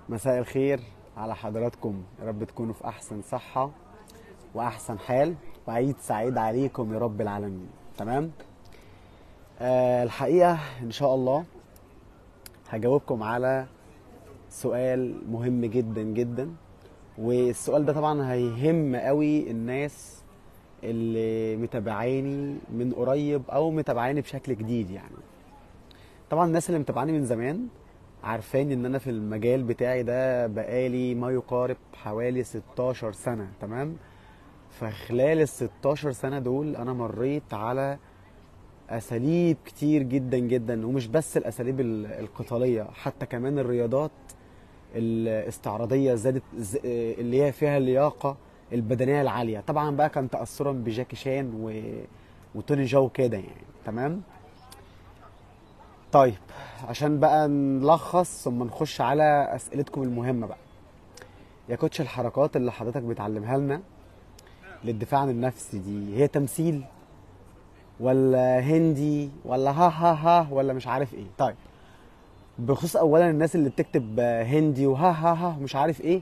مساء الخير على حضراتكم يا رب تكونوا في احسن صحة واحسن حال وعيد سعيد عليكم يا رب العالمين تمام آه الحقيقة ان شاء الله هجاوبكم على سؤال مهم جدا جدا والسؤال ده طبعا هيهم قوي الناس اللي متابعاني من قريب او متابعاني بشكل جديد يعني طبعا الناس اللي متابعاني من زمان عارفين ان انا في المجال بتاعي ده بقالي ما يقارب حوالي 16 سنة تمام فخلال ال 16 سنة دول انا مريت على اساليب كتير جدا جدا ومش بس الاساليب ال- القتالية حتى كمان الرياضات الاستعراضية زادت ز- اللي هي فيها اللياقة البدنية العالية طبعا بقى كان تأثرا بجاكي شان و... وتوني جو كده يعني تمام طيب عشان بقى نلخص ثم نخش على اسئلتكم المهمه بقى يا كوتش الحركات اللي حضرتك بتعلمها لنا للدفاع عن النفس دي هي تمثيل ولا هندي ولا ها ها ها ولا مش عارف ايه طيب بخصوص اولا الناس اللي بتكتب هندي وها ها ها مش عارف ايه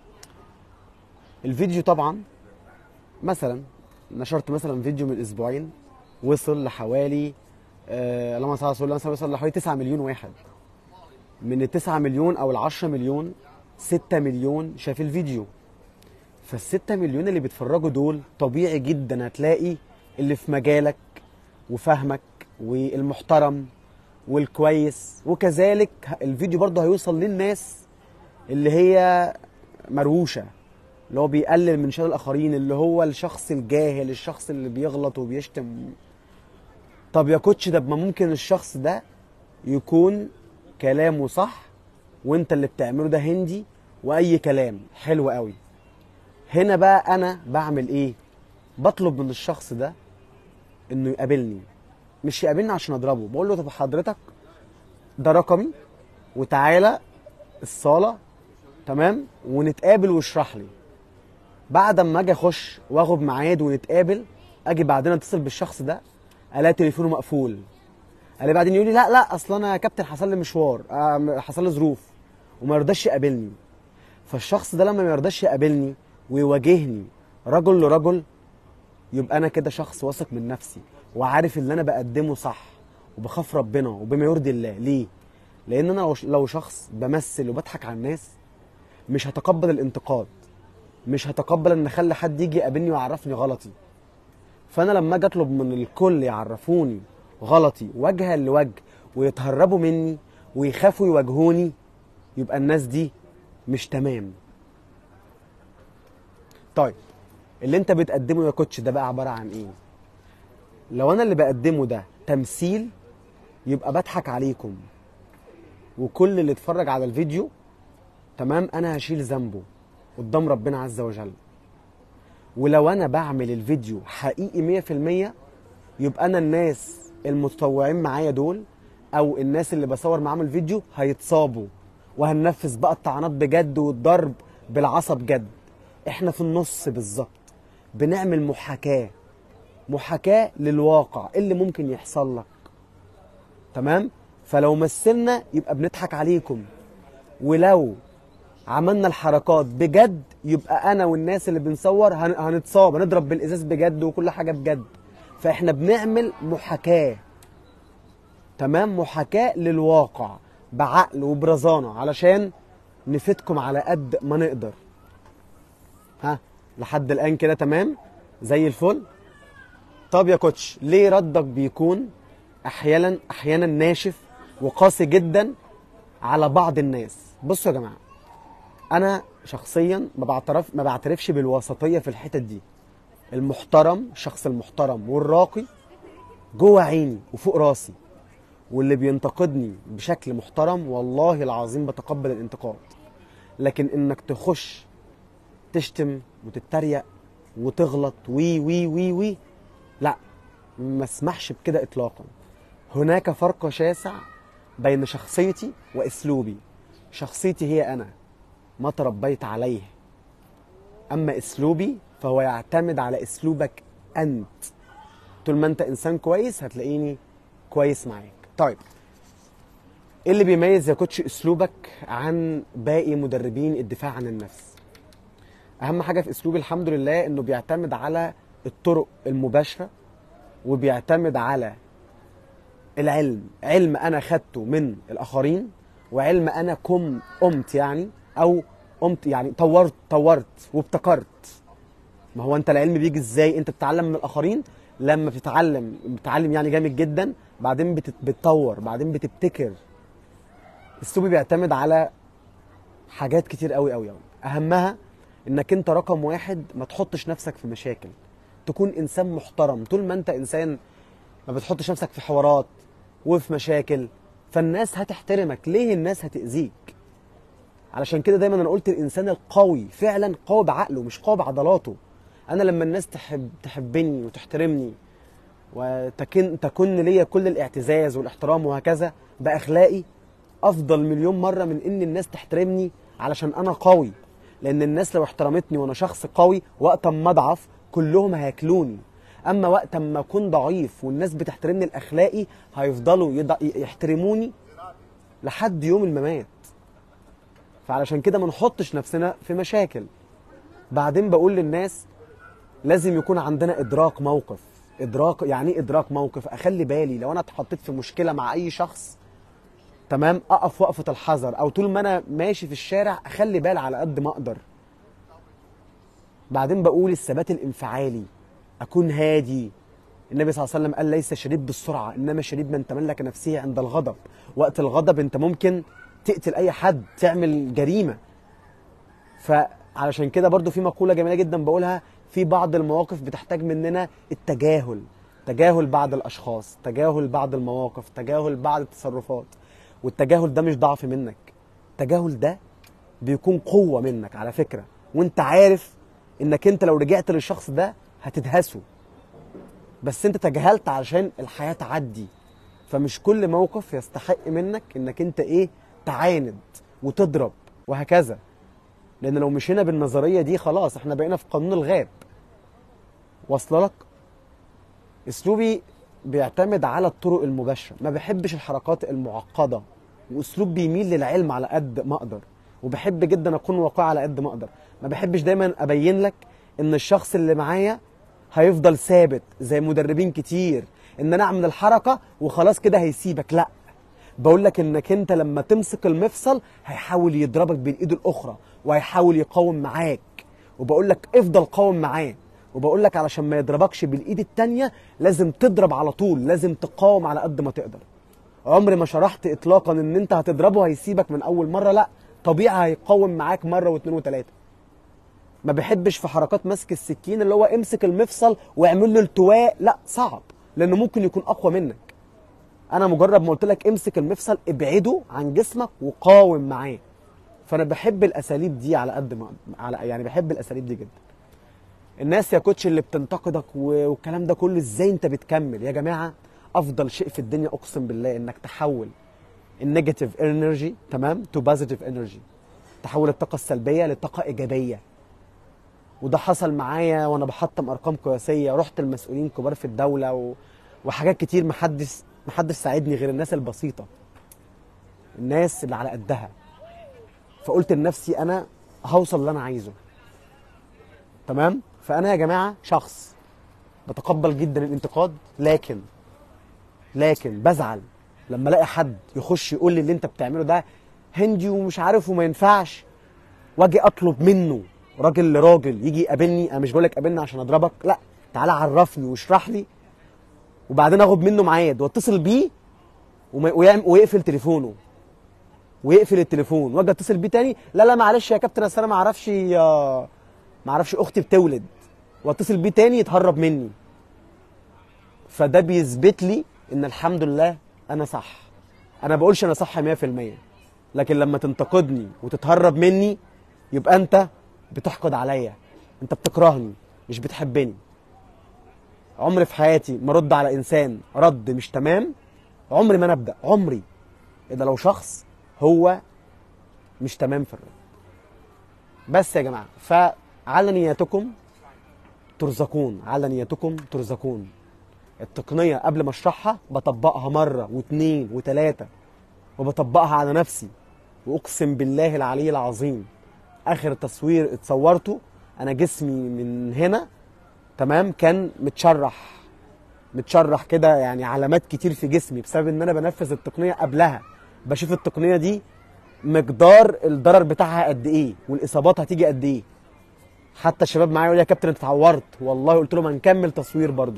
الفيديو طبعا مثلا نشرت مثلا فيديو من اسبوعين وصل لحوالي آه اللهم صل على رسول الله مثلا وصل لحوالي 9 مليون واحد من ال 9 مليون او ال 10 مليون 6 مليون شاف الفيديو فال 6 مليون اللي بيتفرجوا دول طبيعي جدا هتلاقي اللي في مجالك وفهمك والمحترم والكويس وكذلك الفيديو برضه هيوصل للناس اللي هي مروشه اللي هو بيقلل من شأن الاخرين اللي هو الشخص الجاهل الشخص اللي بيغلط وبيشتم طب يا كوتش ده ما ممكن الشخص ده يكون كلامه صح وانت اللي بتعمله ده هندي واي كلام حلو قوي هنا بقى انا بعمل ايه بطلب من الشخص ده انه يقابلني مش يقابلني عشان اضربه بقول له طب حضرتك ده رقمي وتعالى الصاله تمام ونتقابل واشرح لي بعد ما اجي اخش واخد ميعاد ونتقابل اجي بعدين اتصل بالشخص ده الاقي تليفونه مقفول الاقي بعدين يقول لي لا لا اصل انا يا كابتن حصل لي مشوار آه، حصل لي ظروف وما يرضاش يقابلني فالشخص ده لما ما يرضاش يقابلني ويواجهني رجل لرجل يبقى انا كده شخص واثق من نفسي وعارف اللي انا بقدمه صح وبخاف ربنا وبما يرضي الله ليه لان انا لو- لو شخص بمثل وبضحك على الناس مش هتقبل الانتقاد مش هتقبل ان اخلي حد يجي يقابلني ويعرفني غلطي فانا لما اجي اطلب من الكل يعرفوني غلطي وجها لوجه ويتهربوا مني ويخافوا يواجهوني يبقى الناس دي مش تمام طيب اللي انت بتقدمه يا كوتش ده بقى عباره عن ايه لو انا اللي بقدمه ده تمثيل يبقى بضحك عليكم وكل اللي اتفرج على الفيديو تمام انا هشيل ذنبه قدام ربنا عز وجل ولو انا بعمل الفيديو حقيقي 100% يبقى انا الناس المتطوعين معايا دول او الناس اللي بصور معاهم الفيديو هيتصابوا وهننفذ بقى الطعنات بجد والضرب بالعصا بجد احنا في النص بالظبط بنعمل محاكاة محاكاة للواقع إيه اللي ممكن يحصل لك تمام فلو مثلنا يبقى بنضحك عليكم ولو عملنا الحركات بجد يبقى انا والناس اللي بنصور هن- هنتصاب هنضرب بالازاز بجد وكل حاجه بجد فاحنا بنعمل محاكاه تمام محاكاه للواقع بعقل وبرزانه علشان نفيدكم على قد ما نقدر ها لحد الان كده تمام زي الفل طب يا كوتش ليه ردك بيكون احيانا احيانا ناشف وقاسي جدا على بعض الناس بصوا يا جماعه انا شخصيا ما بعترف ما بعترفش بالوسطيه في الحتت دي المحترم الشخص المحترم والراقي جوه عيني وفوق راسي واللي بينتقدني بشكل محترم والله العظيم بتقبل الانتقاد لكن انك تخش تشتم وتتريق وتغلط وي وي وي وي لا ما اسمحش بكده اطلاقا هناك فرق شاسع بين شخصيتي واسلوبي شخصيتي هي انا ما تربيت عليه اما اسلوبي فهو يعتمد على اسلوبك انت طول ما انت انسان كويس هتلاقيني كويس معاك طيب ايه اللي بيميز يا كوتش اسلوبك عن باقي مدربين الدفاع عن النفس اهم حاجه في اسلوبي الحمد لله انه بيعتمد على الطرق المباشره وبيعتمد على العلم علم انا خدته من الاخرين وعلم انا كم قمت يعني او قمت يعني طورت طورت وابتكرت ما هو انت العلم بيجي ازاي انت بتتعلم من الاخرين لما بتتعلم بتتعلم يعني جامد جدا بعدين بتت- بتطور بعدين بتبتكر اسلوبي بيعتمد على حاجات كتير قوي قوي قوي اهمها انك انت رقم واحد ما تحطش نفسك في مشاكل تكون انسان محترم طول ما انت انسان ما بتحطش نفسك في حوارات وفي مشاكل فالناس هتحترمك ليه الناس هتأذيك علشان كده دايما انا قلت الانسان القوي فعلا قوي بعقله مش قوي بعضلاته انا لما الناس تحب تحبني وتحترمني وتكن تكن ليا كل الاعتزاز والاحترام وهكذا باخلاقي افضل مليون مره من ان الناس تحترمني علشان انا قوي لان الناس لو احترمتني وانا شخص قوي وقت ما اضعف كلهم هياكلوني اما وقت ما اكون ضعيف والناس بتحترمني الاخلاقي هيفضلوا يض... يحترموني لحد يوم الممات فعلشان كده ما نحطش نفسنا في مشاكل بعدين بقول للناس لازم يكون عندنا ادراك موقف ادراك يعني ايه ادراك موقف اخلي بالي لو انا اتحطيت في مشكله مع اي شخص تمام اقف وقفه الحذر او طول ما انا ماشي في الشارع اخلي بالي على قد ما اقدر بعدين بقول الثبات الانفعالي اكون هادي النبي صلى الله عليه وسلم قال ليس شريب بالسرعه انما شريب من تملك نفسه عند الغضب وقت الغضب انت ممكن تقتل اي حد تعمل جريمه فعلشان كده برضو في مقوله جميله جدا بقولها في بعض المواقف بتحتاج مننا التجاهل تجاهل بعض الاشخاص تجاهل بعض المواقف تجاهل بعض التصرفات والتجاهل ده مش ضعف منك التجاهل ده بيكون قوه منك على فكره وانت عارف انك انت لو رجعت للشخص ده هتدهسه بس انت تجاهلت علشان الحياه تعدي فمش كل موقف يستحق منك انك انت ايه تعاند وتضرب وهكذا لان لو مشينا بالنظريه دي خلاص احنا بقينا في قانون الغاب واصله لك اسلوبي بيعتمد على الطرق المباشره ما بحبش الحركات المعقده واسلوب بيميل للعلم على قد ما اقدر وبحب جدا اكون واقعي على قد ما اقدر ما بحبش دايما ابين لك ان الشخص اللي معايا هيفضل ثابت زي مدربين كتير ان انا اعمل الحركه وخلاص كده هيسيبك لا بقول لك انك انت لما تمسك المفصل هيحاول يضربك بالايد الاخرى وهيحاول يقاوم معاك وبقول لك افضل قاوم معاه وبقول لك علشان ما يضربكش بالايد التانية لازم تضرب على طول لازم تقاوم على قد ما تقدر عمري ما شرحت اطلاقا ان انت هتضربه هيسيبك من اول مره لا طبيعي هيقاوم معاك مره واثنين وثلاثه ما بحبش في حركات مسك السكين اللي هو امسك المفصل واعمل له التواء لا صعب لانه ممكن يكون اقوى منك انا مجرد ما قلت لك امسك المفصل ابعده عن جسمك وقاوم معاه فانا بحب الاساليب دي على قد ما على يعني بحب الاساليب دي جدا الناس يا كوتش اللي بتنتقدك و- والكلام ده كله ازاي انت بتكمل يا جماعه افضل شيء في الدنيا اقسم بالله انك تحول النيجاتيف انرجي تمام تو بوزيتيف انرجي تحول الطاقه السلبيه لطاقه ايجابيه وده حصل معايا وانا بحطم ارقام قياسيه رحت المسؤولين كبار في الدوله و... وحاجات كتير محدش محدش ساعدني غير الناس البسيطه الناس اللي على قدها فقلت لنفسي انا هوصل اللي انا عايزه تمام فانا يا جماعه شخص بتقبل جدا الانتقاد لكن لكن بزعل لما الاقي حد يخش يقول لي اللي انت بتعمله ده هندي ومش عارف وما ينفعش واجي اطلب منه راجل لراجل يجي يقابلني انا مش بقول لك قابلني عشان اضربك لا تعالى عرفني واشرح لي وبعدين اخد منه ميعاد واتصل بيه وما- ويعم- ويقفل تليفونه ويقفل التليفون واجي اتصل بيه تاني لا لا معلش يا كابتن أصل انا ما اعرفش آه، ما اعرفش اختي بتولد واتصل بيه تاني يتهرب مني فده بيثبت لي ان الحمد لله انا صح انا بقولش انا صح 100% لكن لما تنتقدني وتتهرب مني يبقى انت بتحقد عليا انت بتكرهني مش بتحبني عمري في حياتي ما رد على انسان رد مش تمام عمري ما نبدا عمري اذا لو شخص هو مش تمام في الرد بس يا جماعه فعلى نياتكم ترزقون على نياتكم ترزقون التقنيه قبل ما اشرحها بطبقها مره واثنين وثلاثه وبطبقها على نفسي واقسم بالله العلي العظيم اخر تصوير اتصورته انا جسمي من هنا تمام كان متشرح متشرح كده يعني علامات كتير في جسمي بسبب ان انا بنفذ التقنيه قبلها بشوف التقنيه دي مقدار الضرر بتاعها قد ايه والاصابات هتيجي قد ايه حتى الشباب معايا يقول لي يا كابتن انت اتعورت والله قلت لهم هنكمل تصوير برضو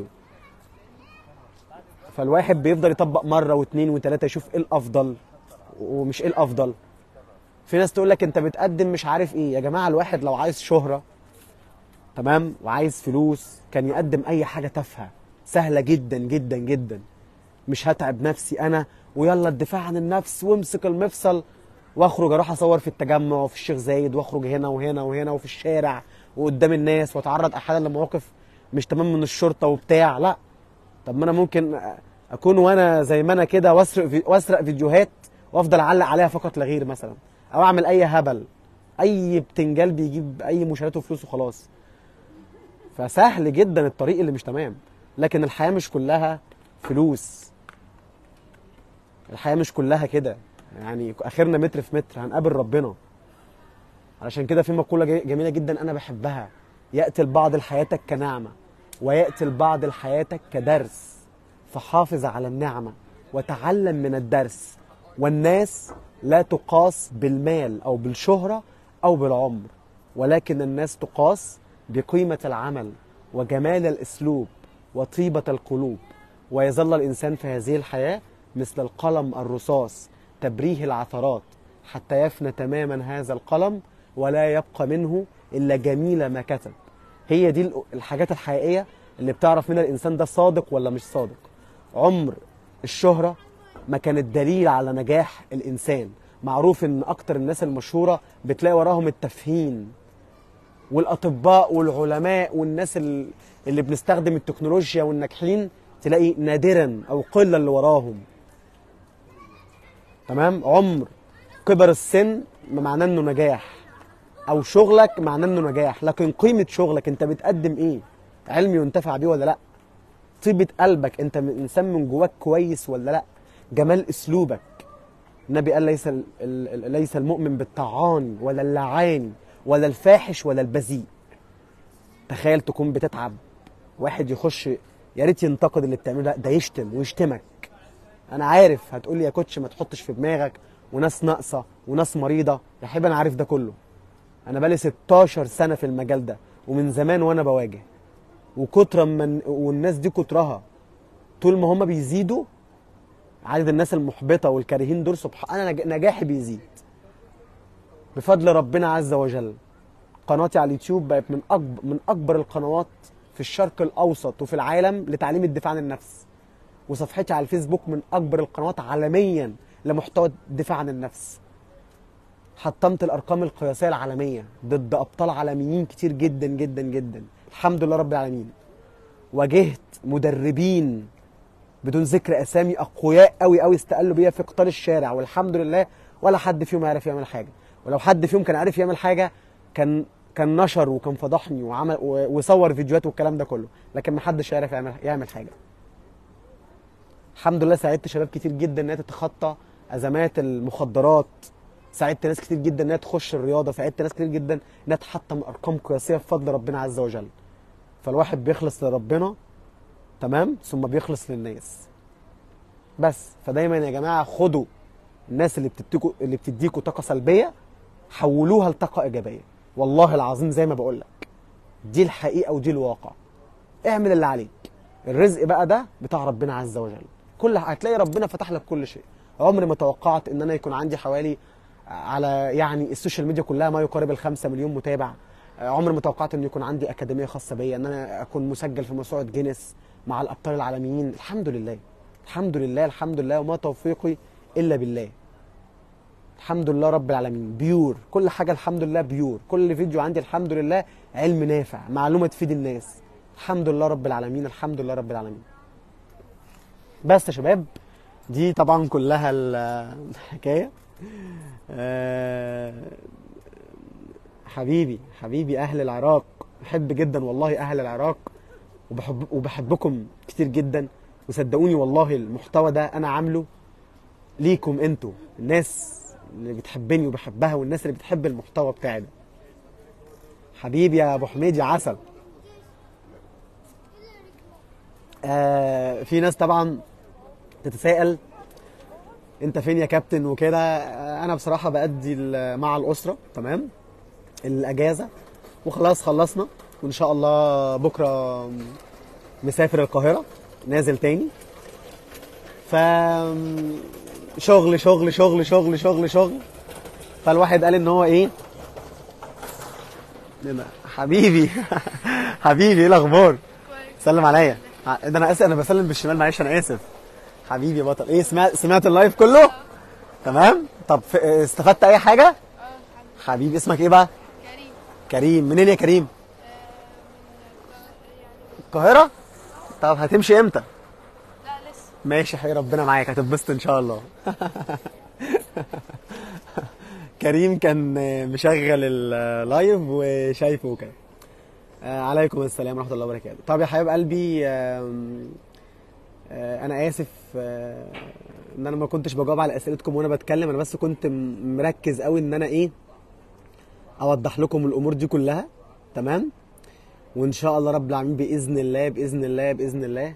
فالواحد بيفضل يطبق مره واثنين وثلاثه يشوف ايه الافضل ومش ايه الافضل في ناس تقول لك انت بتقدم مش عارف ايه يا جماعه الواحد لو عايز شهره تمام وعايز فلوس كان يقدم اي حاجه تافهه سهله جدا جدا جدا مش هتعب نفسي انا ويلا الدفاع عن النفس وامسك المفصل واخرج اروح اصور في التجمع وفي الشيخ زايد واخرج هنا وهنا وهنا وفي الشارع وقدام الناس واتعرض احيانا لمواقف مش تمام من الشرطه وبتاع لا طب ما انا ممكن اكون وانا زي ما انا كده واسرق في واسرق فيديوهات وافضل اعلق عليها فقط لا غير مثلا او اعمل اي هبل اي بتنجال بيجيب اي مشاهدات وفلوس وخلاص فسهل جدا الطريق اللي مش تمام لكن الحياه مش كلها فلوس الحياه مش كلها كده يعني اخرنا متر في متر هنقابل ربنا علشان كده في مقوله جي- جميله جدا انا بحبها ياتي البعض لحياتك كنعمه وياتي البعض لحياتك كدرس فحافظ على النعمه وتعلم من الدرس والناس لا تقاس بالمال او بالشهره او بالعمر ولكن الناس تقاس بقيمه العمل وجمال الاسلوب وطيبه القلوب ويظل الانسان في هذه الحياه مثل القلم الرصاص تبريه العثرات حتى يفنى تماما هذا القلم ولا يبقى منه الا جميل ما كتب هي دي الحاجات الحقيقيه اللي بتعرف منها الانسان ده صادق ولا مش صادق عمر الشهره ما كانت دليل على نجاح الانسان معروف ان اكتر الناس المشهوره بتلاقي وراهم التفهين والاطباء والعلماء والناس ال- اللي بنستخدم التكنولوجيا والناجحين تلاقي نادرا او قله اللي وراهم تمام عمر كبر السن ما معناه انه نجاح او شغلك معناه انه نجاح لكن قيمه شغلك انت بتقدم ايه علم ينتفع بيه ولا لا طيبه قلبك انت من انسان من جواك كويس ولا لا جمال اسلوبك النبي قال ليس ال- ال- ال- ليس المؤمن بالطعان ولا اللعان ولا الفاحش ولا البذيء تخيل تكون بتتعب واحد يخش يا ريت ينتقد اللي بتعمله لا ده يشتم ويشتمك انا عارف هتقول لي يا كوتش ما تحطش في دماغك وناس ناقصه وناس مريضه يا حبيبي انا عارف ده كله انا بقالي 16 سنه في المجال ده ومن زمان وانا بواجه وكتر من والناس دي كترها طول ما هم بيزيدوا عدد الناس المحبطه والكارهين دول سبحان انا نج- نجاحي بيزيد بفضل ربنا عز وجل قناتي على اليوتيوب بقت من اكبر من اكبر القنوات في الشرق الاوسط وفي العالم لتعليم الدفاع عن النفس وصفحتي على الفيسبوك من اكبر القنوات عالميا لمحتوى الدفاع عن النفس حطمت الارقام القياسيه العالميه ضد ابطال عالميين كتير جدا جدا جدا الحمد لله رب العالمين واجهت مدربين بدون ذكر اسامي اقوياء قوي قوي استقلوا بيا في قطار الشارع والحمد لله ولا حد فيهم عرف يعمل حاجه ولو حد فيهم كان عارف يعمل حاجه كان كان نشر وكان فضحني وعمل و- وصور فيديوهات والكلام ده كله لكن ما حدش عارف يعمل يعمل حاجه الحمد لله ساعدت شباب كتير جدا انها تتخطى ازمات المخدرات ساعدت ناس كتير جدا انها تخش الرياضه ساعدت ناس كتير جدا انها تحطم ارقام قياسيه بفضل ربنا عز وجل فالواحد بيخلص لربنا تمام ثم بيخلص للناس بس فدايما يا جماعه خدوا الناس اللي بتديكوا اللي بتديكوا طاقه سلبيه حولوها لطاقه ايجابيه والله العظيم زي ما بقول لك دي الحقيقه ودي الواقع اعمل اللي عليك الرزق بقى ده بتاع ربنا عز وجل كل هتلاقي ربنا فتح لك كل شيء عمري ما توقعت ان انا يكون عندي حوالي على يعني السوشيال ميديا كلها ما يقارب الخمسة مليون متابع عمري ما توقعت ان يكون عندي اكاديميه خاصه بيا ان انا اكون مسجل في موسوعه جينيس مع الابطال العالميين الحمد لله الحمد لله الحمد لله وما توفيقي الا بالله الحمد لله رب العالمين بيور كل حاجه الحمد لله بيور كل فيديو عندي الحمد لله علم نافع معلومه تفيد الناس الحمد لله رب العالمين الحمد لله رب العالمين بس يا شباب دي طبعا كلها ال- الحكايه آه، حبيبي حبيبي اهل العراق بحب جدا والله اهل العراق وبحب وبحبكم كتير جدا وصدقوني والله المحتوى ده انا عامله ليكم انتوا الناس اللي بتحبني وبحبها والناس اللي بتحب المحتوى بتاعي ده حبيبي يا ابو حميد يا عسل آه في ناس طبعا تتساءل انت فين يا كابتن وكده آه، انا بصراحه بادي ال- مع الاسره تمام الاجازه وخلاص خلصنا وان شاء الله بكره مسافر القاهره نازل تاني ف شغل شغل شغل شغل شغل شغل فالواحد قال ان هو ايه إيه ده؟ حبيبي حبيبي ايه الاخبار سلم عليا ع- ده انا اسف انا بسلم بالشمال معلش انا اسف حبيبي يا بطل ايه سمعت سمعت اللايف كله تمام طب ف- استفدت اي حاجه حبيبي اسمك ايه بقى كريم كريم منين يا كريم القاهره طب هتمشي امتى لا لسه ماشي حي ربنا معاك هتتبسط ان شاء الله كريم كان مشغل اللايف وشايفه وكده آه، عليكم السلام ورحمه الله وبركاته طب يا حبايب قلبي آم، آه، انا اسف آه، ان انا ما كنتش بجاوب على اسئلتكم وانا بتكلم انا بس كنت م- مركز قوي ان انا ايه اوضح لكم الامور دي كلها تمام وان شاء الله رب العالمين باذن الله باذن الله باذن الله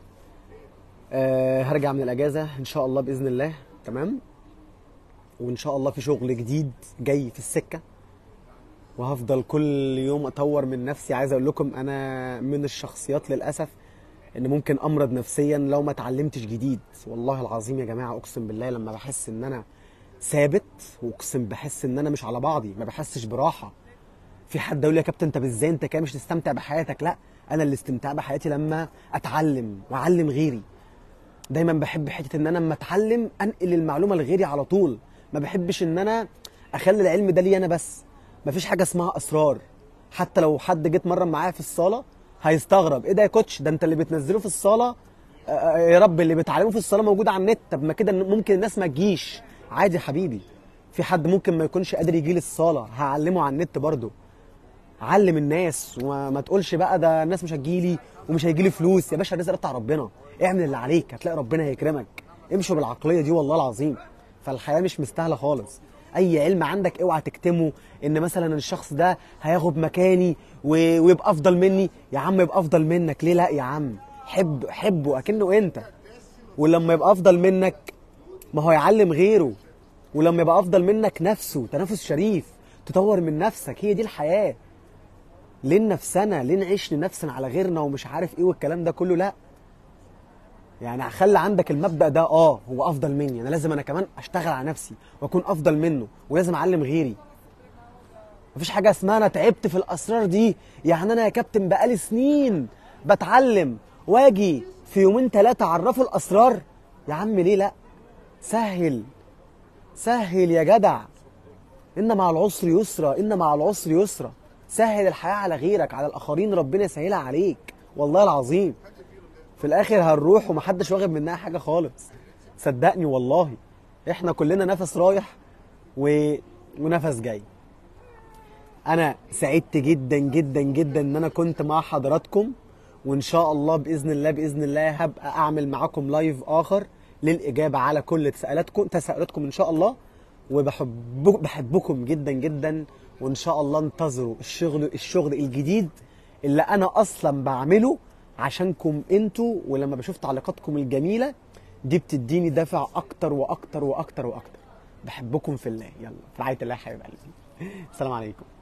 آه هرجع من الاجازه ان شاء الله باذن الله تمام وان شاء الله في شغل جديد جاي في السكه وهفضل كل يوم اطور من نفسي عايز اقول لكم انا من الشخصيات للاسف ان ممكن امرض نفسيا لو ما اتعلمتش جديد والله العظيم يا جماعه اقسم بالله لما بحس ان انا ثابت واقسم بحس ان انا مش على بعضي ما بحسش براحه في حد يقول لي يا كابتن انت ازاي انت كده مش تستمتع بحياتك لا انا اللي استمتاع بحياتي لما اتعلم واعلم غيري دايما بحب حته ان انا لما اتعلم انقل المعلومه لغيري على طول ما بحبش ان انا اخلي العلم ده لي انا بس مفيش حاجه اسمها اسرار حتى لو حد جيت مره معايا في الصاله هيستغرب ايه ده يا كوتش ده انت اللي بتنزله في الصاله آه، آه، يا رب اللي بتعلمه في الصاله موجود على النت طب ما كده ممكن الناس ما تجيش عادي يا حبيبي في حد ممكن ما يكونش قادر يجي لي الصاله هعلمه على النت برضه علم الناس وما ما تقولش بقى ده الناس مش هتجيلي ومش هيجيلي فلوس يا باشا الرزق ده بتاع ربنا اعمل اللي عليك هتلاقي ربنا هيكرمك امشوا بالعقليه دي والله العظيم فالحياه مش مستاهله خالص اي علم عندك اوعى تكتمه ان مثلا الشخص ده هياخد مكاني و- ويبقى افضل مني يا عم يبقى افضل منك ليه لا يا عم حب حبه اكنه انت ولما يبقى افضل منك ما هو يعلم غيره ولما يبقى افضل منك نفسه تنافس شريف تطور من نفسك هي دي الحياه ليه نفسنا ليه نعيش لنفسنا على غيرنا ومش عارف ايه والكلام ده كله لا يعني خلي عندك المبدأ ده اه هو افضل مني انا لازم انا كمان اشتغل على نفسي واكون افضل منه ولازم اعلم غيري مفيش حاجه اسمها انا تعبت في الاسرار دي يعني انا يا كابتن بقالي سنين بتعلم واجي في يومين ثلاثه اعرفه الاسرار يا عم ليه لا سهل سهل يا جدع ان مع العسر يسرا ان مع العسر يسرا سهل الحياه على غيرك على الاخرين ربنا يسهلها عليك والله العظيم في الاخر هنروح ومحدش واخد منها حاجه خالص صدقني والله احنا كلنا نفس رايح و... ونفس جاي انا سعدت جدا جدا جدا ان انا كنت مع حضراتكم وان شاء الله باذن الله باذن الله هبقى اعمل معاكم لايف اخر للاجابه على كل تساؤلاتكم تساؤلاتكم ان شاء الله وبحب بحبكم جدا جدا وان شاء الله انتظروا الشغل الشغل الجديد اللي انا اصلا بعمله عشانكم انتوا ولما بشوف تعليقاتكم الجميله دي بتديني دافع اكتر واكتر واكتر واكتر بحبكم في الله يلا في رعايه الله يا حبيب قلبي السلام عليكم